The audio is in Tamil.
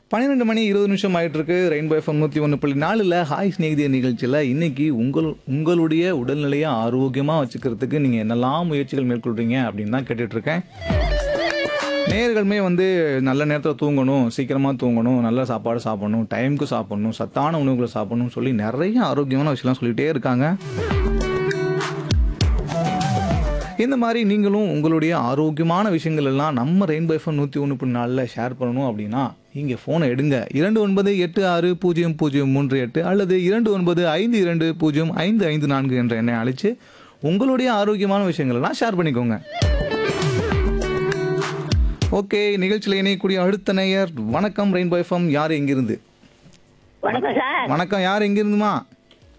பன்னிரெண்டு மணி இருபது நிமிஷம் ஆயிட்டு இருக்கு ரெயின்போ எஃப்எம் நூற்றி ஒன்று புள்ளி நாலில் ஹாய் ஸ்நேகிதிய நிகழ்ச்சியில் இன்னைக்கு உங்கள் உங்களுடைய உடல்நிலையை ஆரோக்கியமாக வச்சுக்கிறதுக்கு நீங்கள் என்னெல்லாம் முயற்சிகள் மேற்கொள்றீங்க அப்படின்னு தான் கேட்டுட்டு இருக்கேன் நேயர்களுமே வந்து நல்ல நேரத்தில் தூங்கணும் சீக்கிரமாக தூங்கணும் நல்ல சாப்பாடு சாப்பிடணும் டைமுக்கு சாப்பிடணும் சத்தான உணவுகளை சாப்பிடணும்னு சொல்லி நிறைய ஆரோக்கியமான விஷயம்லாம் சொல்லிகிட்டே இருக்காங்க இந்த மாதிரி நீங்களும் உங்களுடைய ஆரோக்கியமான விஷயங்கள் எல்லாம் நம்ம ரெயின்போ எஃப்எம் நூற்றி ஒன்று புள்ளி நாலில் ஷேர் பண்ணணும் அப்படின்னா நீங்கள் ஃபோனை எடுங்க இரண்டு ஒன்பது எட்டு ஆறு பூஜ்ஜியம் பூஜ்ஜியம் மூன்று எட்டு அல்லது இரண்டு ஒன்பது ஐந்து இரண்டு பூஜ்ஜியம் ஐந்து ஐந்து நான்கு என்ற எண்ணை அழைச்சு உங்களுடைய ஆரோக்கியமான விஷயங்கள்லாம் ஷேர் பண்ணிக்கோங்க ஓகே நிகழ்ச்சியில் இணையக்கூடிய அடுத்த நேயர் வணக்கம் ரெயின்போ எஃப்எம் யார் எங்கிருந்து வணக்கம் சார் வணக்கம் யார் எங்கிருந்துமா